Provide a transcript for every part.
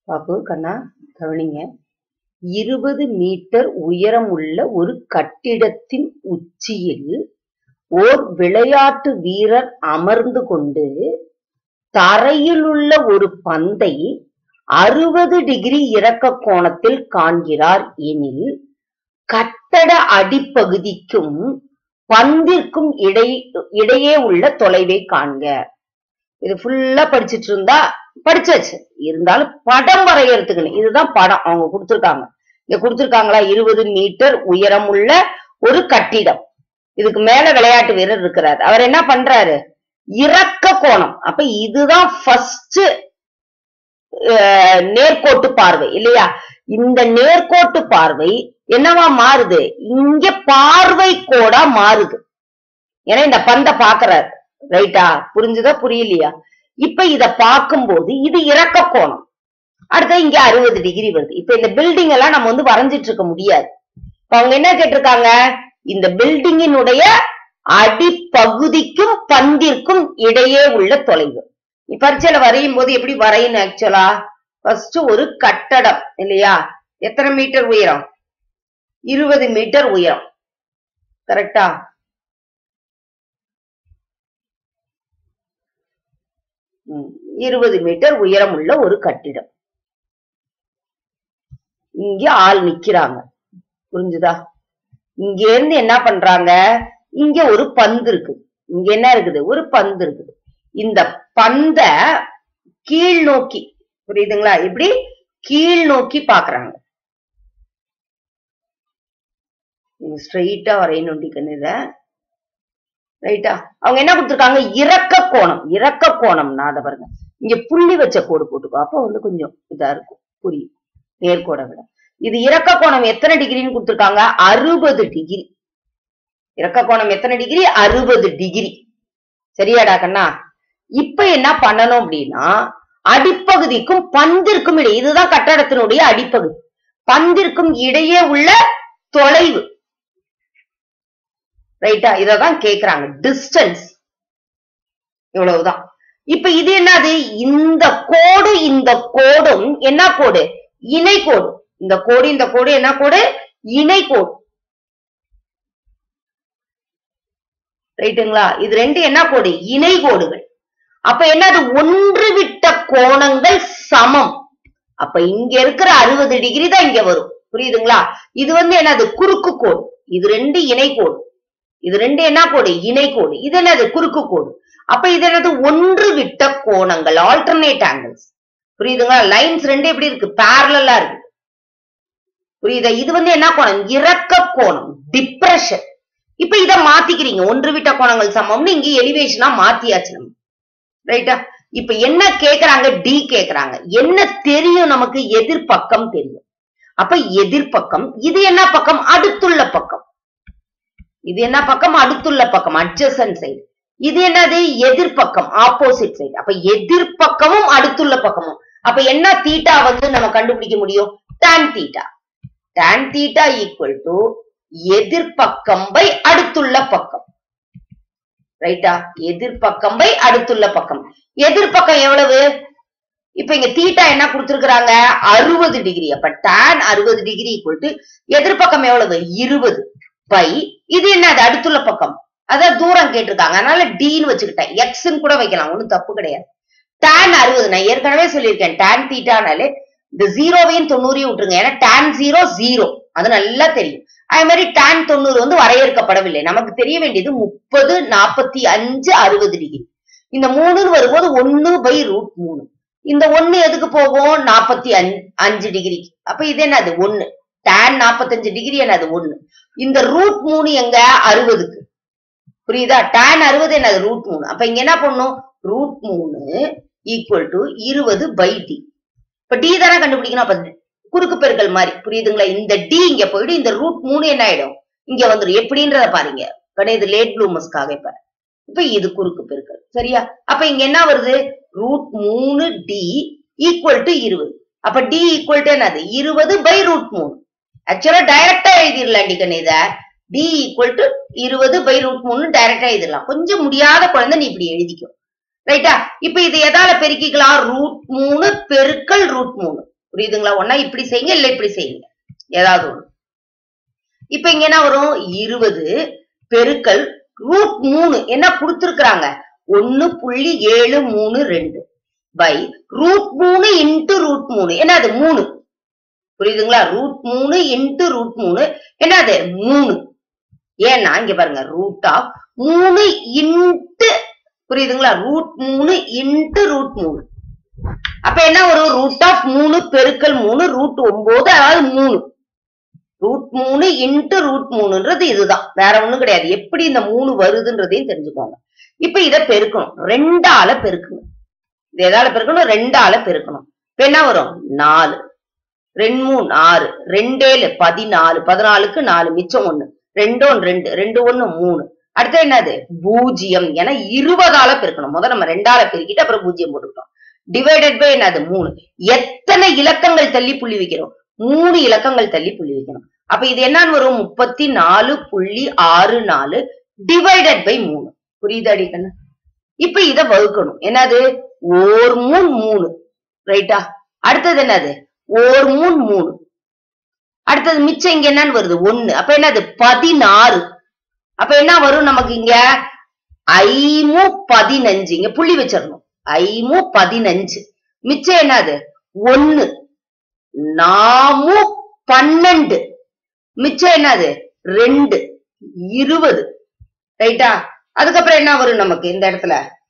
பாப்பு கண்ணா கவனிங்க இருபது மீட்டர் உயரம் உள்ள ஒரு கட்டிடத்தின் உச்சியில் ஓர் விளையாட்டு வீரர் அமர்ந்து கொண்டு தரையிலுள்ள ஒரு பந்தை அறுபது டிகிரி இறக்க கோணத்தில் காண்கிறார் எனில் கட்டட அடிப்பகுதிக்கும் பந்திற்கும் இடை இடையே உள்ள தொலைவை காண்க இது ஃபுல்லா படிச்சிட்டு இருந்தா படிச்சாச்சு இருந்தாலும் படம் வரையறதுக்குன்னு இதுதான் படம் அவங்க கொடுத்திருக்காங்க இங்க கொடுத்திருக்காங்களா இருபது மீட்டர் உயரம் உள்ள ஒரு கட்டிடம் இதுக்கு மேல விளையாட்டு வீரர் இருக்கிறார் அவர் என்ன பண்றாரு இறக்க கோணம் அப்ப இதுதான் ஃபர்ஸ்ட் நேர்கோட்டு பார்வை இல்லையா இந்த நேர்கோட்டு பார்வை என்னவா மாறுது இங்க பார்வை கோடா மாறுது ஏன்னா இந்த பந்த பாக்குறாரு ரைட்டா புரிஞ்சுதா புரியலையா இப்ப இத பார்க்கும்போது இது இறக்க கோணம் அடுத்து இங்க அறுபது டிகிரி வருது இப்ப இந்த பில்டிங் எல்லாம் நம்ம வந்து வரைஞ்சிட்டு இருக்க முடியாது இப்ப அவங்க என்ன கேட்டிருக்காங்க இந்த பில்டிங்கினுடைய அடிப்பகுதிக்கும் பந்திற்கும் இடையே உள்ள தொலைவு பரீட்சையில வரையும் போது எப்படி வரையணும் ஆக்சுவலா ஃபர்ஸ்ட் ஒரு கட்டடம் இல்லையா எத்தனை மீட்டர் உயரம் இருபது மீட்டர் உயரம் கரெக்டா இருபது மீட்டர் உயரம் உள்ள ஒரு கட்டிடம் இங்க ஆள் நிக்கிறாங்க புரிஞ்சுதா இங்க இருந்து என்ன பண்றாங்க இங்க ஒரு பந்து இருக்கு இங்க என்ன இருக்குது ஒரு பந்து இருக்குது இந்த பந்த கீழ் நோக்கி புரியுதுங்களா இப்படி கீழ் நோக்கி பாக்குறாங்க ஸ்ட்ரெயிட்டா வரையணும் இத ரைட்டா அவங்க என்ன கொடுத்துருக்காங்க இறக்க கோணம் இறக்க கோணம்னா அதை பாருங்க இங்க புள்ளி வச்ச கோடு போட்டுக்கோ அப்போ வந்து கொஞ்சம் இதா இருக்கும் புரியும் நேர்கோடை விட இது இறக்க கோணம் எத்தனை டிகிரின்னு கொடுத்துருக்காங்க அறுபது டிகிரி இறக்க கோணம் எத்தனை டிகிரி அறுபது டிகிரி சரியாடா கண்ணா இப்ப என்ன பண்ணணும் அப்படின்னா அடிப்பகுதிக்கும் பந்திற்கும் இடையே இதுதான் கட்டடத்தினுடைய அடிப்பகுதி பந்திற்கும் இடையே உள்ள தொலைவு ரைட்டா இததான் கேக்குறாங்க டிஸ்டன்ஸ் இவ்வளவுதான் இப்ப இது என்னது இந்த கோடு இந்த கோடும் என்ன கோடு இணை கோடு இந்த கோடு இந்த கோடு என்ன கோடு இணை கோடு ரைட்டுங்களா இது ரெண்டு என்ன கோடு இணை கோடுகள் அப்ப என்னது ஒன்று விட்ட கோணங்கள் சமம் அப்ப இங்க இருக்கிற அறுபது டிகிரி தான் இங்க வரும் புரியுதுங்களா இது வந்து என்னது குறுக்கு கோடு இது ரெண்டு இணை கோடு இது ரெண்டு என்ன கோடு இணை கோடு இது என்னது குறுக்கு கோடு அப்ப இது என்னது ஒன்று விட்ட கோணங்கள் ஆல்டர்னேட் ஆங்கிள்ஸ் புரியுதுங்களா லைன்ஸ் ரெண்டு எப்படி இருக்கு பேரலா இருக்கு புரியுதா இது வந்து என்ன கோணம் இறக்க கோணம் டிப்ரெஷன் இப்ப இத மாத்திக்கிறீங்க ஒன்று விட்ட கோணங்கள் சமம்னு இங்க எலிவேஷனா மாத்தியாச்சு நம்ம ரைட்டா இப்ப என்ன கேக்குறாங்க டி கேக்குறாங்க என்ன தெரியும் நமக்கு எதிர்பக்கம் தெரியும் அப்ப எதிர்பக்கம் இது என்ன பக்கம் அடுத்துள்ள பக்கம் இது என்ன பக்கம் அடுத்துள்ள பக்கம் அட்ஜசன்ட் சைடு இது என்னது எதிர்பக்கம் ஆப்போசிட் சைடு அப்ப எதிர்பக்கமும் அடுத்துள்ள பக்கமும் அப்ப என்ன தீட்டா வந்து நம்ம கண்டுபிடிக்க முடியும் tan theta tan theta equal to எதிர்பக்கம் பை அடுத்துள்ள பக்கம் ரைட்டா எதிர்பக்கம் பை அடுத்துள்ள பக்கம் எதிர்பக்கம் எவ்வளவு இப்ப இங்க தீட்டா என்ன கொடுத்திருக்கிறாங்க அறுபது டிகிரி அப்ப டான் அறுபது டிகிரி ஈக்குவல் டு எதிர்பக்கம் எவ்வளவு இருபது பை இது என்ன அது அடுத்துள்ள பக்கம் அதான் தூரம் கேட்டிருக்காங்க அதனால டீன்னு வச்சுக்கிட்டேன் எக்ஸ்ன்னு கூட வைக்கலாம் ஒண்ணும் தப்பு கிடையாது டான் அறுபது நான் ஏற்கனவே சொல்லியிருக்கேன் டான் தீட்டானாலே இந்த ஜீரோவையும் தொண்ணூறையும் விட்டுருங்க ஏன்னா டான் ஜீரோ ஜீரோ அது நல்லா தெரியும் அதே மாதிரி டான் தொண்ணூறு வந்து வரையறுக்கப்படவில்லை நமக்கு தெரிய வேண்டியது முப்பது நாற்பத்தி அஞ்சு அறுபது டிகிரி இந்த மூணுன்னு வரும்போது ஒன்னு பை ரூட் மூணு இந்த ஒண்ணு எதுக்கு போகும் நாற்பத்தி அஞ்சு டிகிரி அப்ப இது என்னது ஒண்ணு டான் நாற்பத்தஞ்சு டிகிரி என்னது ஒண்ணு இந்த ரூட் மூணு எங்க அறுபதுக்கு புரியுதா டான் அறுபது என்னது ரூட் மூணு அப்ப இங்க என்ன பண்ணும் ரூட் மூணு ஈக்குவல் டு இருபது பை டி இப்ப டி தானே கண்டுபிடிக்கணும் அப்ப குறுக்கு பெருக்கல் மாதிரி புரியுதுங்களா இந்த டி இங்க போயிட்டு இந்த ரூட் மூணு என்ன ஆயிடும் இங்க வந்துடும் எப்படின்றத பாருங்க இது லேட் ப்ளூமஸ்க்காக இப்ப இப்ப இது குறுக்கு பெருக்கல் சரியா அப்ப இங்க என்ன வருது ரூட் மூணு டி ஈக்குவல் டு இருபது அப்ப டி ஈக்குவல் டு என்னது இருபது பை ரூட் மூணு ஆக்சுவலா டைரக்டா எழுதிடலாம் டிகன் இத டி ஈக்குவல் டு இருபது பை ரூட் மூணு டைரக்டா எழுதிடலாம் கொஞ்சம் முடியாத குழந்தை நீ இப்படி எழுதிக்கும் ரைட்டா இப்ப இது எதால பெருக்கிக்கலாம் ரூட் மூணு பெருக்கல் ரூட் மூணு புரியுதுங்களா ஒன்னா இப்படி செய்யுங்க இல்ல இப்படி செய்யுங்க ஏதாவது ஒண்ணு இப்ப இங்க என்ன வரும் இருபது பெருக்கல் ரூட் மூணு என்ன கொடுத்திருக்கிறாங்க ஒன்னு புள்ளி ஏழு மூணு ரெண்டு பை ரூட் மூணு இன்ட்டு ரூட் மூணு என்னது மூணு புரியுதுங்களா ரூட் மூணு இன்ட்டு ரூட் மூணு என்னது மூணு ஏன்னா இங்க பாருங்க ரூட் ஆஃப் மூணு இன்ட்டு புரியுதுங்களா ரூட் மூணு இன்ட்டு ரூட் மூணு அப்ப என்ன வரும் ரூட் ஆஃப் மூணு பெருக்கல் மூணு ரூட் ஒன்பது அதாவது மூணு ரூட் மூணு இன்ட்டு ரூட் மூணுன்றது இதுதான் வேற ஒண்ணும் கிடையாது எப்படி இந்த மூணு வருதுன்றதையும் தெரிஞ்சுக்கோங்க இப்ப இத பெருக்கணும் ரெண்டால பெருக்கணும் இது எதால பெருக்கணும் ரெண்டால பெருக்கணும் இப்ப என்ன வரும் நாலு ரெண்டு மூணு ஆறு ரெண்டேழு பதினாலு பதினாலுக்கு நாலு மிச்சம் ஒண்ணு ரெண்டு ஒன்று ரெண்டு ரெண்டு ஒண்ணு மூணு அடுத்து என்னது பூஜ்ஜியம் ஏன்னா இருபதால பெருக்கணும் முதல்ல நம்ம ரெண்டால பெருக்கிட்டு அப்புறம் பூஜ்ஜியம் போட்டுக்கிட்டோம் டிவைடட் பை என்னது மூணு எத்தனை இலக்கங்கள் தள்ளி புள்ளி வைக்கிறோம் மூணு இலக்கங்கள் தள்ளி புள்ளி வைக்கணும் அப்ப இது என்னன்னு வரும் முப்பத்தி நாலு புள்ளி ஆறு நாலு டிவைடட் பை மூணு புரியுதாடி கண்ணு இப்ப இத வகுக்கணும் என்னது ஓர் மூணு மூணு ரைட்டா அடுத்தது என்னது ஓர் மூணு மூணு அடுத்தது மிச்சம் இங்க என்னன்னு வருது ஒண்ணு அப்ப என்னது பதினாறு அப்ப என்ன வரும் நமக்கு இங்க ஐமு பதினஞ்சு இங்க புள்ளி வச்சிடணும் ஐமு பதினஞ்சு மிச்சம் என்னது ஒண்ணு நாமு பன்னெண்டு மிச்சம் என்னது ரெண்டு இருபது ரைட்டா அதுக்கப்புறம் என்ன வரும் நமக்கு இந்த இடத்துல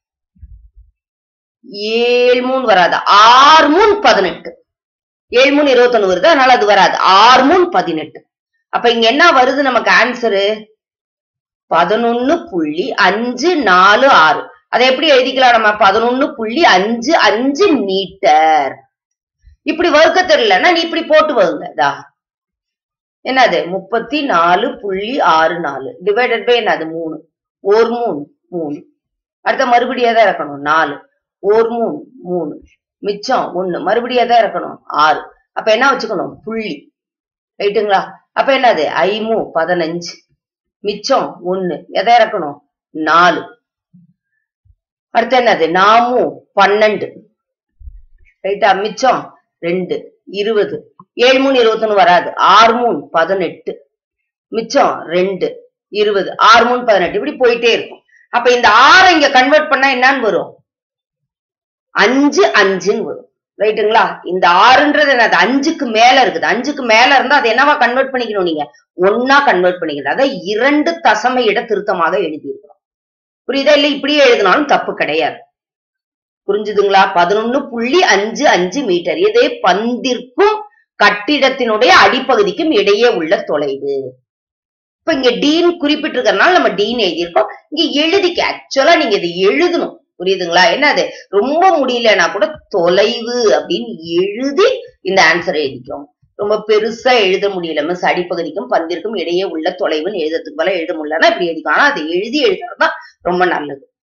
ஏழு மூணு வராது ஆறு மூணு பதினெட்டு ஏழு மூணு இருபத்தொன்னு வருது அதனால அது வராது ஆறு மூணு பதினெட்டு அப்ப இங்க என்ன வருது நமக்கு ஆன்சரு பதினொன்னு புள்ளி அஞ்சு நாலு ஆறு அதை எப்படி எழுதிக்கலாம் நம்ம பதினொன்னு புள்ளி அஞ்சு அஞ்சு மீட்டர் இப்படி வகுக்க தெரியலன்னா நீ இப்படி போட்டு வகுங்க இதா என்னது முப்பத்தி நாலு புள்ளி ஆறு நாலு டிவைடட் பை என்னது மூணு ஒரு மூணு மூணு அடுத்த மறுபடியும் தான் இருக்கணும் நாலு ஒரு மூணு மூணு மிச்சம் ஒண்ணு மறுபடியும் தான் இருக்கணும் ஆறு அப்ப என்ன வச்சுக்கணும் புள்ளி ரைட்டுங்களா அப்ப என்னது ஐமு பதினஞ்சு மிச்சம் ஒண்ணு எதை இறக்கணும் நாலு அடுத்து என்னது நாமு பன்னெண்டு ரைட்டா மிச்சம் ரெண்டு இருபது ஏழு மூணு இருபத்தொன்னு வராது ஆறு மூணு பதினெட்டு மிச்சம் ரெண்டு இருபது ஆறு மூணு பதினெட்டு இப்படி போயிட்டே இருக்கும் அப்ப இந்த ஆறை இங்க கன்வெர்ட் பண்ணா என்னன்னு வரும் அஞ்சு அஞ்சுன்னு வரும் ரைட்டுங்களா இந்த ஆறுன்றது என்னது அஞ்சுக்கு மேல இருக்குது அஞ்சுக்கு மேல இருந்தா அது என்னவா கன்வெர்ட் பண்ணிக்கணும் நீங்க ஒன்னா கன்வெர்ட் பண்ணிக்கணும் அதை இரண்டு தசம இட திருத்தமாக எழுதியிருக்கிறோம் புரியுதா இல்ல இப்படியே எழுதினாலும் தப்பு கிடையாது புரிஞ்சுதுங்களா பதினொன்னு புள்ளி அஞ்சு அஞ்சு மீட்டர் இது பந்திற்கும் கட்டிடத்தினுடைய அடிப்பகுதிக்கும் இடையே உள்ள தொலைவு இப்ப இங்க டீன் குறிப்பிட்டிருக்கறனால நம்ம டீன் எழுதியிருக்கோம் இங்க எழுதிக்க ஆக்சுவலா நீங்க இதை எழுதணும் புரியுதுங்களா என்னது ரொம்ப முடியலன்னா கூட தொலைவு அப்படின்னு எழுதி இந்த ஆன்சரை எழுதிக்கோங்க ரொம்ப பெருசா எழுத முடியல மிஸ் அடிப்பகுதிக்கும் பந்திற்கும் இடையே உள்ள தொலைவுன்னு எழுதுறதுக்கு மேல எழுத முடியலன்னா இப்படி எழுதிக்கும் ஆனா அதை எழுதி எழுதுறதுதான் ரொம்ப நல்லது